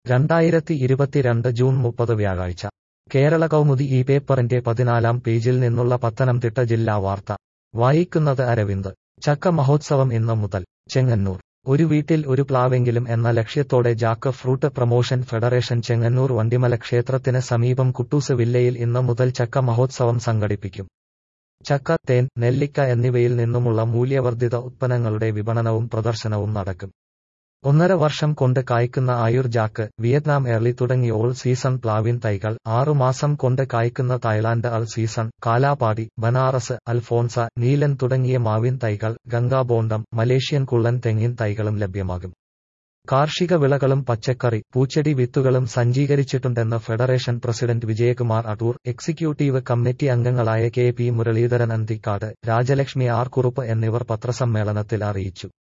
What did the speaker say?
രണ്ടായിരത്തി ഇരുപത്തിരണ്ട് ജൂൺ മുപ്പത് വ്യാഴാഴ്ച കേരള കൗമുദി ഈ പേപ്പറിന്റെ പതിനാലാം പേജിൽ നിന്നുള്ള പത്തനംതിട്ട ജില്ലാ വാർത്ത വായിക്കുന്നത് അരവിന്ദ് ചക്ക മഹോത്സവം ഇന്ന് മുതൽ ചെങ്ങന്നൂർ ഒരു വീട്ടിൽ ഒരു പ്ലാവെങ്കിലും എന്ന ലക്ഷ്യത്തോടെ jackfruit promotion federation Chengannur Vandimala ക്ഷേത്രത്തിന് സമീപം കുട്ടൂസ് വില്ലയിൽ ഇന്ന് മുതൽ ചക്ക മഹോത്സവം സംഘടിപ്പിക്കും ചക്ക തേൻ നെല്ലിക്ക എന്നിവയിൽ നിന്നുമുള്ള മൂല്യവർദ്ധിത ഉത്പന്നങ്ങളുടെ വിപണനവും പ്രദർശനവും നടക്കും ഒന്നര വർഷം കൊണ്ട് കായ്ക്കുന്ന ആയുർ ജാക്ക് വിയറ്റ്നാം എർലി തുടങ്ങി ഓൾ സീസൺ പ്ലാവിൻ തൈകൾ ആറുമാസം കൊണ്ട് കായ്ക്കുന്ന Thailand all season Kalapadi Banaras Alphonso Neelan തുടങ്ങിയ മാവിൻ തൈകൾ ഗംഗാബോണ്ടം മലേഷ്യൻ കുള്ളൻ തെങ്ങിൻ തൈകളും ലഭ്യമാകും കാർഷിക വിളകളും പച്ചക്കറി പൂച്ചെടി വിത്തുകളും സജ്ജീകരിച്ചിട്ടുണ്ടെന്ന് federation president Vijayakumar Adoor executive committee അംഗങ്ങളായ K P Muraleedharan Anthikkad Rajalakshmi R Kurup എന്നിവർ പത്രസമ്മേളനത്തിൽ അറിയിച്ചു